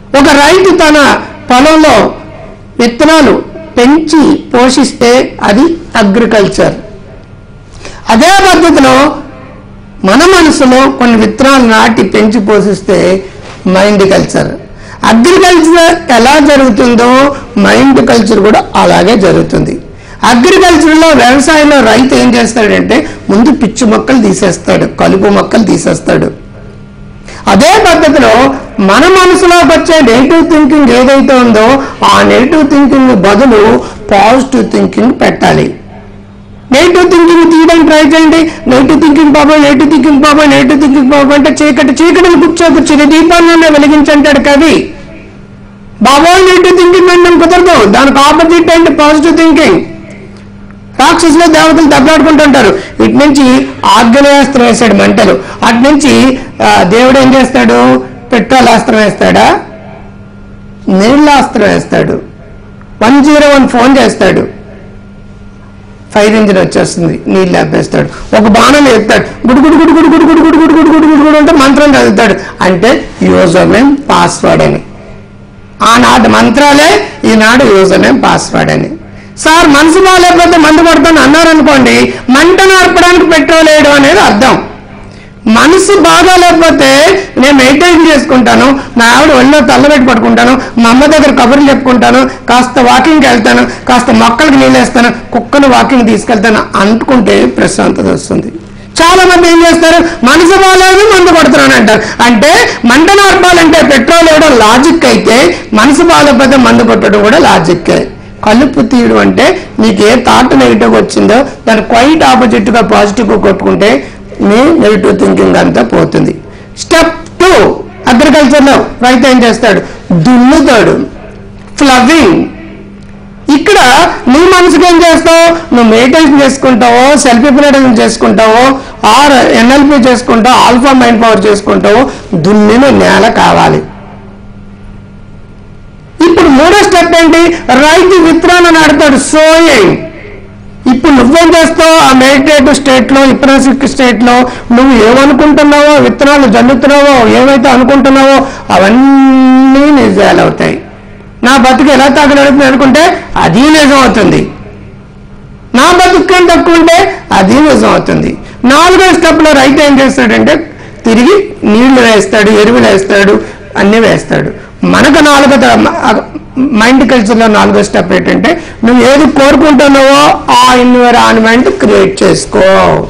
ఒక రైతు తన పొలంలో విత్తనాలు పెంచి పోషిస్తే అది అగ్రికల్చర్ అదే పద్ధతిలో మన మనసులో కొన్ని విత్తనాలు నాటి పెంచి పోషిస్తే మైండ్ కల్చర్ అగ్రికల్చర్ ఎలా జరుగుతుందో మైండ్ కల్చర్ కూడా అలాగే జరుగుతుంది అగ్రికల్చర్లో వ్యవసాయంలో రైతు ఏం చేస్తాడంటే ముందు పిచ్చి మొక్కలు తీసేస్తాడు కలుపు మొక్కలు తీసేస్తాడు అదే పద్ధతిలో మన మనసులోకి వచ్చే నెగిటివ్ థింకింగ్ ఏదైతే ఉందో ఆ నెగిటివ్ థింకింగ్ బదులు పాజిటివ్ థింకింగ్ పెట్టాలి నెగిటివ్ థింకింగ్ తీయడానికి ట్రై చేయండి నెగిటివ్ థింకింగ్ బాబా నెగిటివ్ థింకింగ్ బాబా నెగిటివ్ థింకింగ్ బాబా అంటే చీకటి చీకటిని కూర్చోకు చిన్న దీపాన్ని వెలిగించంటాడు కవి బాబోయ్ నెగిటివ్ థింకింగ్ అంటే కుదరదు దానికి ఆపోజిట్ అండి పాజిటివ్ థింకింగ్ రాక్షసులు దేవతలు దెబ్బలాడుకుంటుంటారు ఇటు నుంచి ఆగ్నేయాస్త్రం వేస్తాడు మంటలు అటు నుంచి ఆ, దేవుడు ఏం చేస్తాడు పెట్రోల్ అస్త్రం వేస్తాడా నీళ్ళాస్త్రం వేస్తాడు వన్ జీరో వన్ ఫోన్ చేస్తాడు ఫైర్ ఇంజిన్ వచ్చేస్తుంది నీళ్ళు ఆపేస్తాడు ఒక బాణం వేస్తాడు గుడు గుడు గుడు గుడు గుడు గుడు గుడు గుడు గుడు గుడు గుడు గుడు అంటే మంత్రం చదువుతాడు అంటే యూజర్ నేమ్ పాస్వర్డ్ అని ఆనాటి మంత్రాలే ఈనాడు యూజర్ నేమ్ పాస్వర్డ్ అని సార్ మనసు బాగాలేకపోతే మందు కొడతాను అన్నారనుకోండి మంటను ఆర్పడానికి పెట్రోల్ వేయడం అనేది అర్థం మనసు బాగా లేకపోతే నేను మెడిటేషన్ చేసుకుంటాను నా ఆవిడ ఒళ్ళో తల్లబెట్టి పడుకుంటాను మా అమ్మ దగ్గర కబుర్లు చెప్పుకుంటాను కాస్త వాకింగ్కి వెళ్తాను కాస్త మొక్కలకు నీళ్ళేస్తాను కుక్కను వాకింగ్ తీసుకెళ్తాను అనుకుంటే ప్రశాంతత వస్తుంది చాలా మంది ఏం చేస్తారు మనసు బాగాలేదు మందు కొడుతున్నాను అంటారు అంటే మంటను ఆర్పాలంటే పెట్రోల్ వేయడం లాజిక్ అయితే మనసు బాగాలేకపోతే మందు కొట్టడం కూడా లాజిక్కే కలుపు తీయడం అంటే మీకు ఏ థాట్ నెగిటివ్ వచ్చిందో దాని క్వైట్ ఆపోజిట్ గా పాజిటివ్ గా కొట్టుకుంటే మీ నెగిటివ్ థింకింగ్ అంతా పోతుంది స్టెప్ టూ అగ్రికల్చర్ లో రైతు ఏం చేస్తాడు దున్నుతాడు ఫ్లవింగ్ ఇక్కడ నీ మనసుకి ఏం చేస్తావు నువ్వు మెడిటేషన్ చేసుకుంటావో సెల్ఫ్ ప్రిపరేషన్ చేసుకుంటావో ఆర్ ఎన్ఎల్పి చేసుకుంటావు ఆల్ఫా మైండ్ పవర్ చేసుకుంటావో దున్నిన నేల కావాలి ఇప్పుడు మూడో స్టెప్ ఏంటి రైతు విత్తనాన్ని నాడతాడు సోయింగ్ ఇప్పుడు నువ్వేం చేస్తావు ఆ మెడిటేటివ్ స్టేట్ లో హిప్నాసిక్ స్టేట్ లో నువ్వు ఏమనుకుంటున్నావో విత్తనాలు జల్లుతున్నావో ఏమైతే అనుకుంటున్నావో అవన్నీ నిజాలు అవుతాయి నా బతుకు ఎలా తాగలుగుతుంది అనుకుంటే అది నిజం అవుతుంది నా బతుకు తక్కువ ఉంటే అది నిజం అవుతుంది నాలుగో స్టెప్ లో రైతు ఏం చేస్తాడంటే తిరిగి నీళ్లు వేస్తాడు ఎరువులు వేస్తాడు అన్ని వేస్తాడు మనకు నాలుగో మైండ్ కల్చర్లో నాలుగో స్టెప్ ఏంటంటే నువ్వు ఏది కోరుకుంటున్నావో ఆ ఎన్విరాన్మెంట్ క్రియేట్ చేసుకో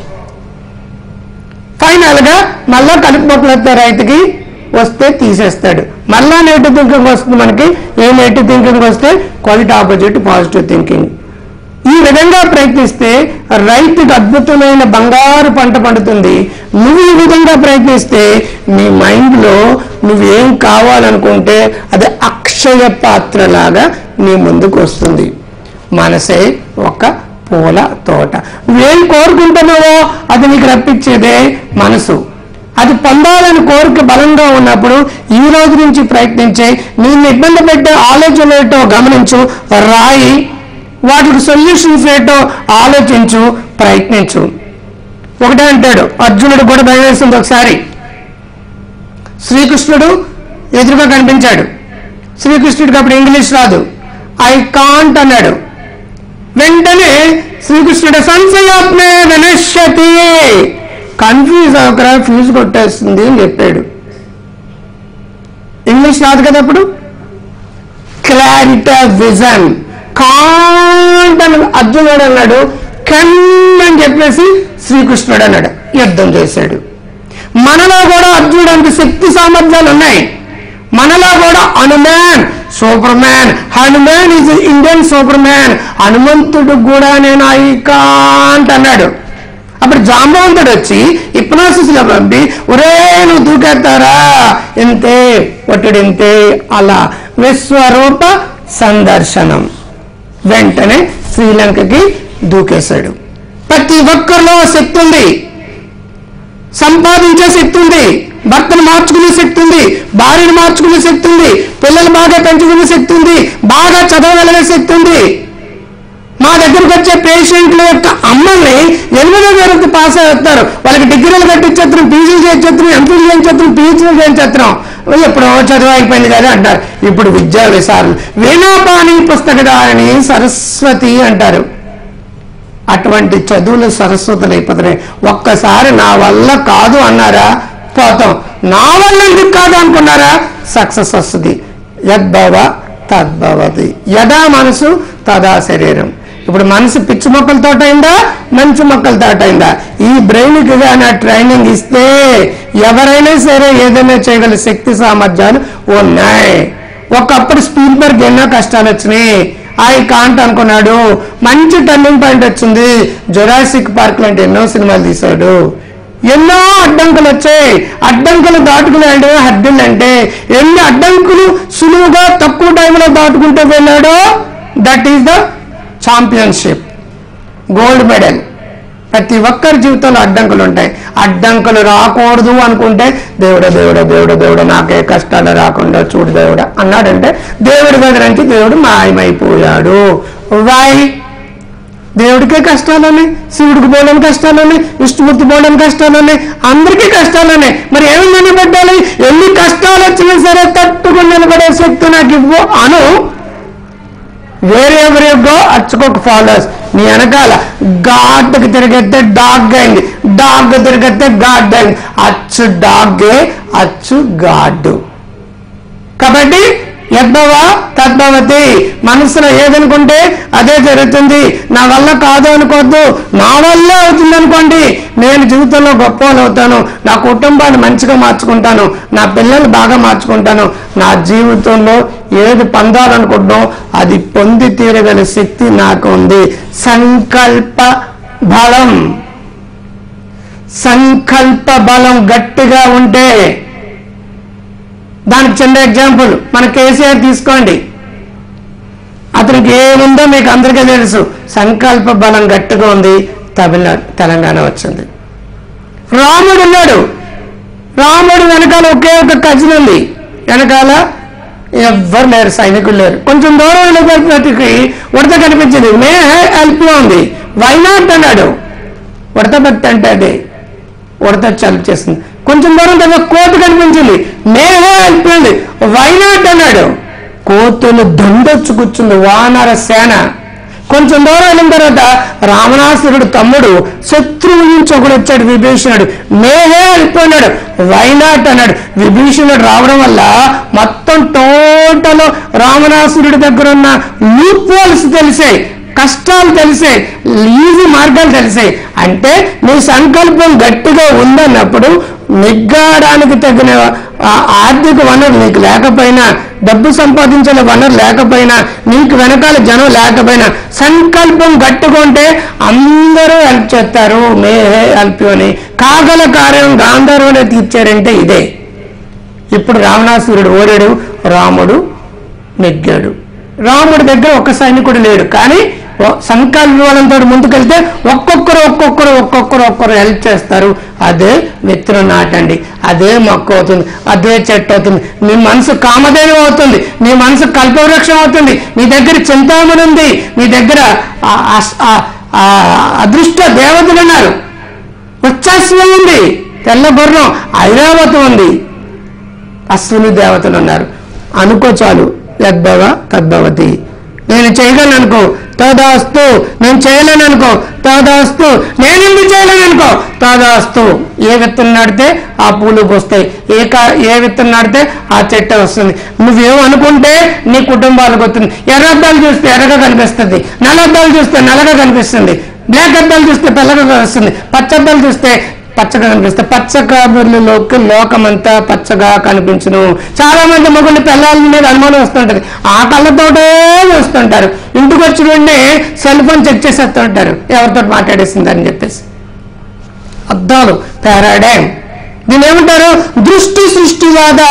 ఫైనల్ గా మళ్ళా కలుపు మొక్కలు వస్తే రైతుకి వస్తే తీసేస్తాడు మళ్ళా నెగిటివ్ థింకింగ్ వస్తుంది మనకి ఏ నెగిటివ్ థింకింగ్ వస్తే క్వాలిటీ ఆపోజిట్ పాజిటివ్ థింకింగ్ ఈ విధంగా ప్రయత్నిస్తే రైతుకు అద్భుతమైన బంగారు పంట పండుతుంది నువ్వు ఈ విధంగా ప్రయత్నిస్తే నీ మైండ్ లో నువ్వేం కావాలనుకుంటే అది అక్షయ పాత్ర లాగా నీ ముందుకు వస్తుంది మనసే ఒక పూల తోట నువ్వేం కోరుకుంటున్నావో అది నీకు రప్పించేదే మనసు అది పొందాలని కోరిక బలంగా ఉన్నప్పుడు ఈ రోజు నుంచి ప్రయత్నించే నేను ఇబ్బంది పెట్టే ఆలోచనలు ఏంటో గమనించు రాయి వాటికి సొల్యూషన్స్ ఏంటో ఆలోచించు ప్రయత్నించు ఒకటే అంటాడు అర్జునుడు కూడా భయం వేస్తుంది ఒకసారి శ్రీకృష్ణుడు ఎదురుగా కనిపించాడు శ్రీకృష్ణుడికి అప్పుడు ఇంగ్లీష్ రాదు ఐ కాంట్ అన్నాడు వెంటనే శ్రీకృష్ణుడు సంశయాత్మే వినశ్యతి కన్ఫ్యూజ్ అవ్వకరా ఫ్యూజ్ కొట్టేస్తుంది అని చెప్పాడు ఇంగ్లీష్ రాదు కదా అప్పుడు క్లారిటీ విజన్ కాంట్ అని అర్జునుడు అన్నాడు కెన్ అని చెప్పేసి శ్రీకృష్ణుడు అన్నాడు యుద్ధం చేశాడు మనలో కూడా అర్జునుడు అంత శక్తి సామర్థ్యాలు ఉన్నాయి మనలో కూడా Hanuman superman Hanuman is Indian superman హనుమంతుడు కూడా నేను ఐ కాంట్ అన్నాడు అప్పుడు జాంబవంతుడు వచ్చి హిప్నాసిస్ లో పంపి ఒరే నువ్వు దూకేస్తారా ఇంతే ఒట్టుడింతే అలా విశ్వరూప సందర్శనం వెంటనే శ్రీలంకకి దూకేశాడు ప్రతి ఒక్కరిలో శక్తి ఉంది సంపాదించే శక్తి ఉంది భర్తను మార్చుకునే శక్తి ఉంది భార్యను మార్చుకునే శక్తి ఉంది పిల్లలు బాగా పెంచుకునే శక్తి ఉంది బాగా చదవగలిగే శక్తి ఉంది మా దగ్గరకు వచ్చే పేషెంట్ల యొక్క అమ్మల్ని ఎనిమిదో తరగతి పాస్ అవుతారు వాళ్ళకి డిగ్రీలు కట్టించేత్రం పీజీ చేయించేత్రం ఎంపీలు చేయించేత్రం పీహెచ్డీ చేయించేత్రం ఎప్పుడో చదువు అయిపోయింది కదా అంటారు ఇప్పుడు విద్యా విసారణ వీణాపాణి పుస్తకదారిని సరస్వతి అంటారు అటువంటి చదువులు సరస్వతులు అయిపోతున్నాయి ఒక్కసారి నా వల్ల కాదు అన్నారా పోతాం నా వల్ల ఎందుకు కాదు అనుకున్నారా సక్సెస్ వస్తుంది యద్భవ తద్భవతి యదా మనసు తదా శరీరం ఇప్పుడు మనసు పిచ్చి మొక్కలతో అయిందా మంచి మొక్కలతో అయిందా ఈ బ్రెయిన్కి కానీ ట్రైనింగ్ ఇస్తే ఎవరైనా సరే ఏదైనా చేయగల శక్తి సామర్థ్యాలు ఉన్నాయి ఒకప్పుడు స్పీల్బర్గ్ ఎన్నో కష్టాలు వచ్చినాయి ఐ కాంట్ అనుకున్నాడు మంచి టర్నింగ్ పాయింట్ వచ్చింది జొరాసిక్ పార్క్ లాంటి ఎన్నో సినిమాలు తీశాడు ఎన్నో అడ్డంకులు వచ్చాయి అడ్డంకులు దాటుకున్నాడు హద్దులు అంటే ఎన్ని అడ్డంకులు సులువుగా తక్కువ టైంలో దాటుకుంటూ వెళ్ళాడో that is the championship gold medal ప్రతి ఒక్కరి జీవితంలో అడ్డంకులు ఉంటాయి అడ్డంకులు రాకూడదు అనుకుంటే దేవుడ దేవుడ దేవుడ దేవుడ నాకే కష్టాలు రాకుండా చూడు దేవుడ అన్నాడంటే దేవుడి దగ్గర నుంచి దేవుడు మాయమైపోయాడు వై దేవుడికే కష్టాలున్నాయి శివుడికి పోలేని కష్టాలున్నాయి విష్ణుమూర్తి పోలేని కష్టాలున్నాయి అందరికీ కష్టాలున్నాయి మరి ఏమి నిలబెట్టాలి ఎన్ని కష్టాలు వచ్చినా సరే తట్టుకుని నిలబడే శక్తి నాకు ఇవ్వు అను వేరే ఎవరి గో అచ్చుకోక ఫాలోస్ నీ వెనకాల గాడ్కి తిరిగితే డాగ్ అయింది డాగ్ తిరిగితే గాడ్ అయింది అచ్చు డాగే అచ్చు గాడ్ కాబట్టి యద్భవ తద్భవతి మనసులో ఏదనుకుంటే అదే జరుగుతుంది నా వల్ల కాదు అనుకోవద్దు నా వల్లే అవుతుంది అనుకోండి నేను జీవితంలో గొప్ప అవుతాను నా కుటుంబాన్ని మంచిగా మార్చుకుంటాను నా పిల్లలు బాగా మార్చుకుంటాను నా జీవితంలో ఏది పొందాలనుకుంటున్నాం అది పొంది తీరగల శక్తి నాకు ఉంది సంకల్ప బలం సంకల్ప బలం గట్టిగా ఉంటే దానికి చిన్న ఎగ్జాంపుల్ మన కేసీఆర్ తీసుకోండి అతనికి ఏముందో మీకు అందరికీ తెలుసు సంకల్ప బలం గట్టిగా ఉంది తమిళనాడు తెలంగాణ వచ్చింది రాముడు ఉన్నాడు రాముడు వెనకాల ఒకే ఒక కజిన్ ఉంది వెనకాల ఎవ్వరు లేరు సైనికులు లేరు కొంచెం దూరం వెళ్ళేపటికి ఉడత కనిపించింది మే హెల్ప్ ఉంది వైనాట్ అన్నాడు ఉడత భక్తి అంటే అది ఉడత చలి చేసింది కొంచెం దూరం తర్వాత కోతి కనిపించింది మేమే అయిపోయింది వైనాట్ అన్నాడు కోతులు దండొచ్చు కూర్చుంది వానర సేన కొంచెం దూరం వెళ్ళిన తర్వాత రావణాసురుడు తమ్ముడు శత్రువు నుంచి ఒకడు వచ్చాడు విభీషణుడు మేహే వెళ్ళిపోయినాడు వైనాట్ అన్నాడు విభీషణుడు రావడం వల్ల మొత్తం టోటల్ రావణాసురుడి దగ్గర ఉన్న లూప్ వాల్స్ తెలిసాయి కష్టాలు తెలిసాయి ఈజీ మార్గాలు తెలిసాయి అంటే నీ సంకల్పం గట్టిగా ఉందన్నప్పుడు నెగ్గాడానికి తగిన ఆ ఆర్థిక వనరు నీకు లేకపోయినా డబ్బు సంపాదించిన వనరు లేకపోయినా నీకు వెనకాల జనం లేకపోయినా సంకల్పం గట్టుకుంటే అందరూ హెల్ప్ చేస్తారు మే హెల్ప్ అని కాగల కార్యం గాంధర్వనే తీర్చారంటే ఇదే ఇప్పుడు రావణాసురుడు ఓడాడు రాముడు నెగ్గాడు రాముడి దగ్గర ఒక్క సైనికుడు లేడు కానీ ఓ- సంకల్ప బలంతో ముందుకెళ్తే ఒక్కొక్కరు ఒక్కొక్కరు ఒక్కొక్కరు ఒక్కరు హెల్ప్ చేస్తారు అదే విత్తనం నాటండి అదే మొక్క అవుతుంది అదే చెట్టు అవుతుంది నీ మనసు కామధేను అవుతుంది నీ మనసు కల్పవృక్షం అవుతుంది నీ దగ్గర చింతామణి ఉంది నీ దగ్గర ఆ- ఆ- ఆ- ఆ అదృష్ట దేవతలు ఉన్నారు వచ్చాశ్వం ఉంది తెల్ల గుర్రం ఐరావతం ఉంది అశ్విని దేవతలు ఉన్నారు అనుకో చాలు యద్భవ తద్భవతి నేను చేయగలను అనుకో తదాస్తు నేను చేయలేను అనుకో తదాస్తు నేను ఎందుకు చేయలేను అనుకో తదాస్తు ఏ విత్తనం నాడితే ఆ పూలు వస్తాయి ఏ కా ఏ విత్తనం నాడితే ఆ చెట్టు వస్తుంది నువ్వేం అనుకుంటే నీ కుటుంబాలకు వస్తుంది ఎర్రద్దాలు చూస్తే ఎర్రగా కనిపిస్తుంది నల్లద్దాలు చూస్తే నల్లగా కనిపిస్తుంది బ్లాక్ అద్దాలు చూస్తే తెల్లగా కనిపిస్తుంది పచ్చద్దాలు చూస్తే పచ్చగా కనిపిస్తే పచ్చ కాబర్లలోకి లోకమంతా పచ్చగా కనిపించును చాలా మంది మొగుళ్ళు పిల్లల మీద అనుమానం వస్తుంటది ఆ కళ్ళతోటే చూస్తుంటారు ఇంటికి వచ్చి వెంటనే సెల్ ఫోన్ చెక్ చేసేస్తుంటారు ఎవరితో మాట్లాడేసిందని చెప్పేసి అద్దాలు పారాడైమ్ దీని ఏమంటారు దృష్టి సృష్టివాద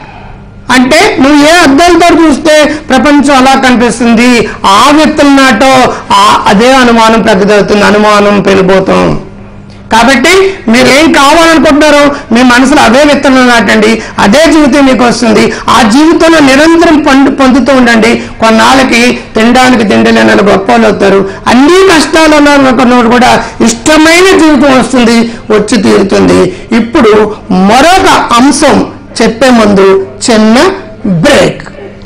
అంటే నువ్వు ఏ అద్దాలతో చూస్తే ప్రపంచం అలా కనిపిస్తుంది ఆ వ్యక్తుల నాటో ఆ అదే అనుమానం పెద్దదవుతుంది అనుమానం పెరిగిపోతాం కాబట్టి మీరు ఏం కావాలనుకుంటున్నారో మీ మనసులో అవే విత్తనం నాటండి అదే జీవితం మీకు వస్తుంది ఆ జీవితంలో నిరంతరం పండు పొందుతూ ఉండండి కొన్నాళ్ళకి తినడానికి తిండిలేని వాళ్ళు గొప్ప వాళ్ళు అవుతారు అన్ని కష్టాలలో అనుకున్నప్పుడు కూడా ఇష్టమైన జీవితం వస్తుంది వచ్చి తీరుతుంది ఇప్పుడు మరొక అంశం చెప్పే ముందు చిన్న బ్రేక్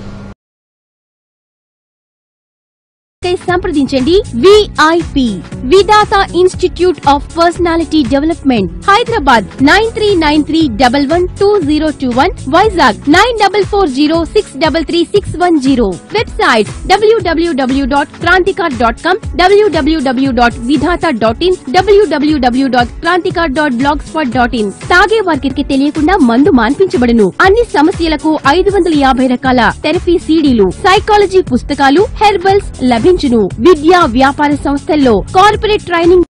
కై సంప్రదించండి VIP విదాత institute of personality development Hyderabad nine three nine three double one two zero two one Vizag nine double four zero six double three six one zero website WWW dot Krantikar dot com WWW dot విధాత dot in WWW dot Krantikar dot blog spot dot in తాగే వారికి తెలియకుండా మందు మాన్పించబడును అన్ని సమస్యలకు ఐదు వందల యాభై రకాల థెరపీ సీడీలు సైకాలజీ పుస్తకాలు హెర్బల్స్ లభించును విద్యా వ్యాపార సంస్థల్లో కార్పొరేట్ ట్రైనింగ్